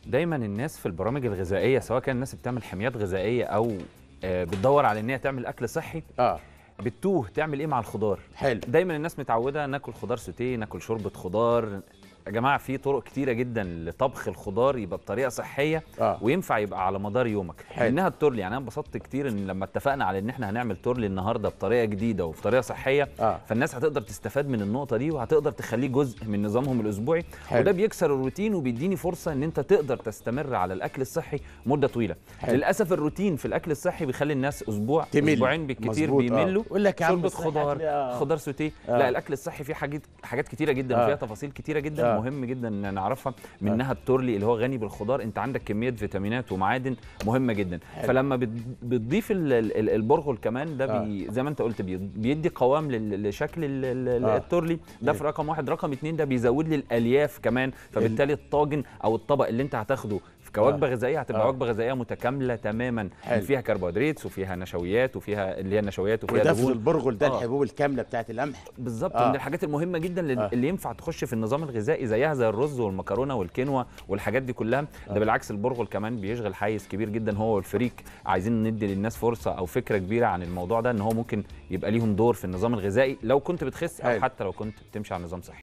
دايما الناس في البرامج الغذائيه سواء كان الناس بتعمل حميات غذائيه او آه، بتدور على ان هي تعمل اكل صحي اه بتوه تعمل ايه مع الخضار حلو دايما الناس متعوده ناكل خضار سوتيه ناكل شوربه خضار يا جماعه في طرق كتيره جدا لطبخ الخضار يبقى بطريقه صحيه اه وينفع يبقى على مدار يومك حلو. منها التورلي يعني انا انبسطت كتير ان لما اتفقنا على ان احنا هنعمل تورلي النهارده بطريقه جديده وبطريقه صحيه اه فالناس هتقدر تستفاد من النقطه دي وهتقدر تخليه جزء من نظامهم الاسبوعي حلو. وده بيكسر الروتين وبيديني فرصه ان انت تقدر تستمر على الاكل الصحي مده طويله حلو. للاسف الروتين في الاكل الصحي بيخلي الناس اسبوع تمل. اسبوعين بالكتير مظبوط، آه. بيملوا يقول لك يا عم شوربه الصحة خضار أكل، آه. خضار سوتيه آه. لا الاكل الصحي فيه حاجات حاجات كتيره جدا آه. وفيها تفاصيل كتيره جدا آه. مهم جدا ان نعرفها منها التورلي اللي هو غني بالخضار انت عندك كميه فيتامينات ومعادن مهمه جدا حلو. فلما بت- بتضيف ال- ال- ال- البرغل كمان ده بي زي ما انت قلت بي- بيدي قوام لل- لشكل ال- ال- آه. التورلي ده في رقم واحد رقم اتنين ده بيزود لي الالياف كمان فبالتالي الطاجن او الطبق اللي انت هتاخده في كوجبه غذائيه هتبقى آه. وجبه غذائيه متكامله تماما حلو. فيها كربوهيدرات وفيها نشويات وفيها اللي هي النشويات وفيها وده في دهون البرغل ده آه. الحبوب الكامله بتاعت القمح بالظبط آه. من الحاجات المهمه جدا اللي, آه. اللي ينفع تخش في النظام الغذائي زيها زي الرز والمكرونه والكينوا والحاجات دي كلها ده بالعكس البرغل كمان بيشغل حيز كبير جدا هو والفريك عايزين ندي للناس فرصه او فكره كبيره عن الموضوع ده ان هو ممكن يبقى ليهم دور في النظام الغذائي لو كنت بتخس او حلو. حتى لو كنت بتمشي على نظام صحي